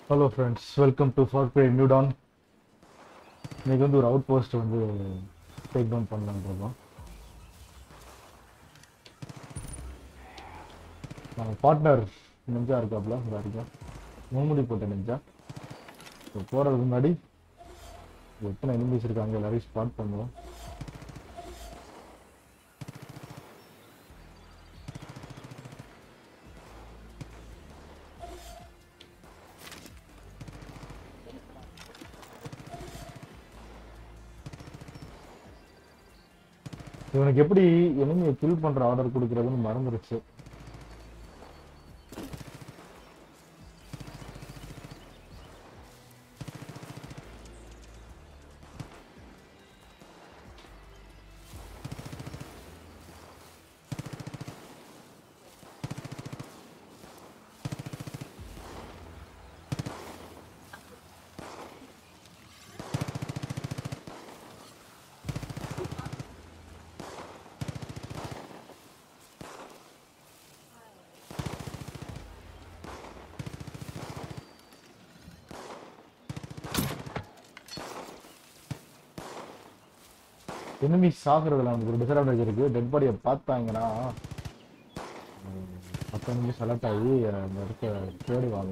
Hello friends welcome to Far Cry New Dawn இன்னைக்கு வந்து ஒரு அவுட் போஸ்ட் வந்து டேக் டவுன் பண்ணலான்னு இருக்கோம் நம்ம பார்ட்னர் நெஞ்சா இருக்காப்ல இந்த வரைக்கும் முன்முடி போட்ட நெஞ்சா இப்போ போகிறதுக்கு முன்னாடி எத்தனை எனிமிஸ் இருக்காங்க எல்லாரையும் ஸ்பாட் பண்ணுவோம் இவனுக்கு எப்படி எனிமியை கில் பண்ற ஆர்டர் கொடுக்கறதுன்னு மறந்துருச்சு எனிமி சாகுறதுல நமக்கு ஒரு டிஸ்அட்வான்டேஜ் இருக்கு டெட் பாடியை பார்த்தாங்கன்னா மற்ற எனிமி செலக்ட் ஆகி அந்த இடத்த தேடுவாங்க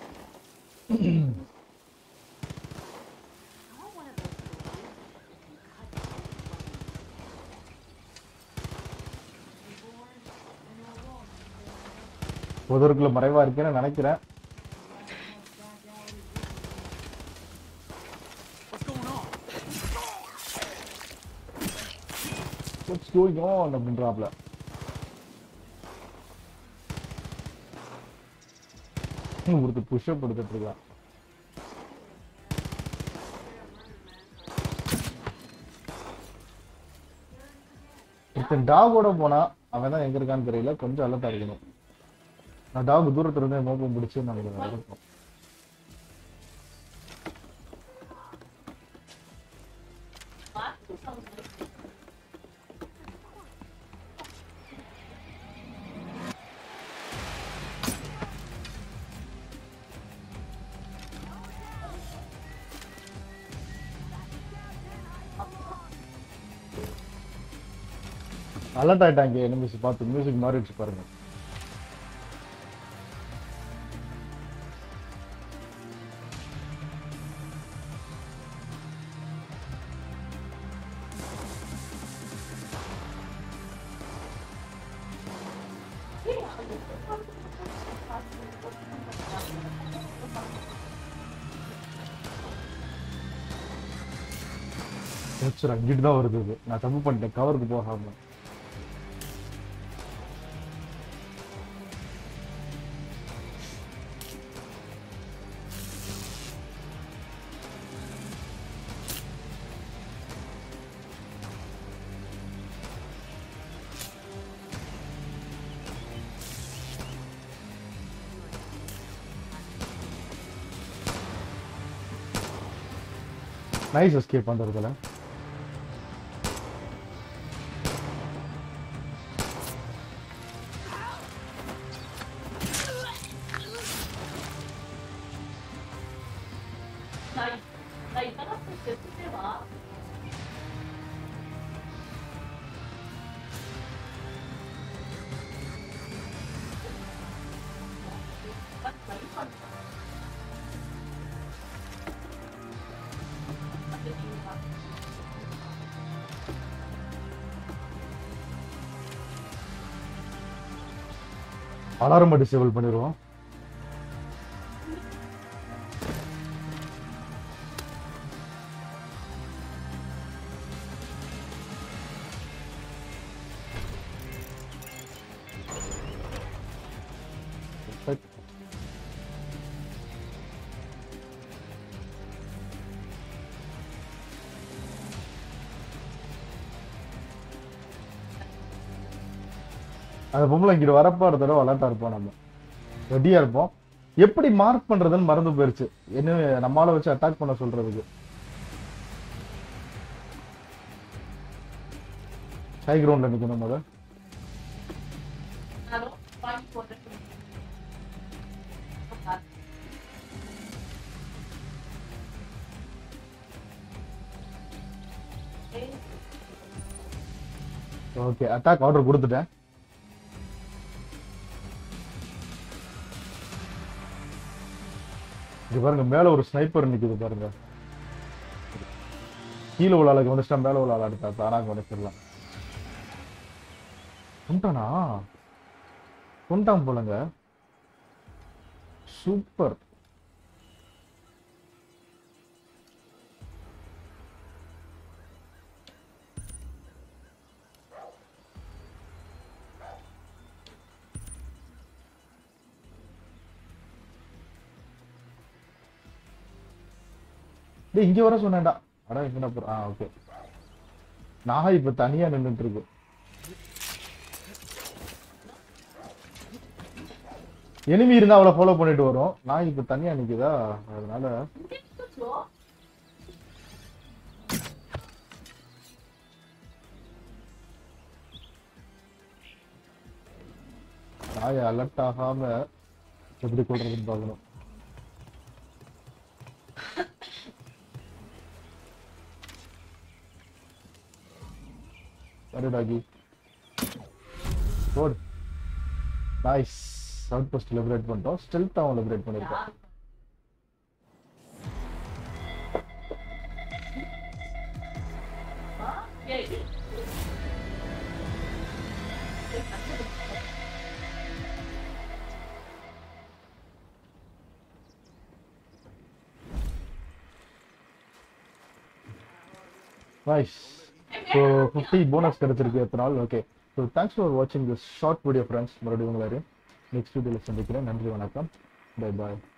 புதருக்குள்ள மறைவா இருக்கேன்னு நினைக்கிறேன் What's going on? What's going on அப்படின்றாப்ல ஒருத்தர் புஷ்அப் எடுத்துட்டு இருக்கான் ஒருத்தன் டாகோட போனா அவன் தான் எங்க இருக்கான்னு தெரியல கொஞ்சம் அலர்ட்டா இருக்கணும் நான் டாக் தூரத்துல இருந்து மோப்பம் பிடிச்சு நமக்கு நடக்கும் அலர்ட் ஆயிட்டாங்க எனிமிஸ் பார்த்து மியூசிக் மாறிடுச்சு பாருங்க போச்சுடா இங்கிட்டு தான் வருது இது. நான் தப்பு பண்ணிட்டேன் கவருக்கு போகாம நைஸ் எஸ்கேப் அந்த இடத்துல 나, 이- 나 이따 갔을 때 숙제 봐. அலாரம் டிசேபிள் பண்ணிடுவோம் Perfect. அந்த பொம்பளை இங்கிட்டு வரப்ப அடுத்த தடவை அலர்ட்டா இருப்போம் நம்ம ரெடியா இருப்போம் எப்படி மார்க் பண்றதுன்னு மறந்து போயிருச்சு என்ன நம்மால வச்சு அட்டாக் பண்ண சொல்றதுக்கு ஹை கிரவுண்ட்ல நிக்கணும் முத 나도 많이 보내. ஓகே அட்டாக் ஆர்டர் கொடுத்துட்டேன் இங்க பாருங்க மேல ஒரு ஸ்னைப்பர் நிக்குது பாருங்க கீழே உள்ள ஆளை கவனிச்சிட்டா மேல உள்ள ஆளை எடுத்தா தானா கவனிச்சிடலாம் கொண்டானா கொண்டான் போலங்க சூப்பர் டேய் இங்க வர சொன்னேன்டா அட இங்க போற ஆ ஓகே நான் இப்ப தனியா நின்னுட்டு இருக்கு எனிமி இருந்தா அவளை ஃபாலோ பண்ணிட்டு வரும் நான் இப்ப தனியா நிக்குதா அதனால Tutto? நாயை அலர்ட் ஆகாம எப்படி கொள்றதுன்னு பார்க்கணும் சரி டாகி போடு நைஸ் அவுட் போஸ்ட் லிபரேட் பண்ணிட்டோம் ஸ்டெல்த் அவன் லிபரேட் பண்ணிருக்கோம் Ja. Ah, ok. Nice so fifty bonus கிடைச்சிருக்கு எத்தனை நாள் ஓகே ஸோ தேங்க்ஸ் ஃபார் வாட்சிங் திஸ் ஷார்ட் வீடியோ ஃப்ரெண்ட்ஸ் மறுபடியும் உங்களை நெக்ஸ்ட் வீடியோவில் சந்திக்கிறேன் நன்றி வணக்கம் பை பாய்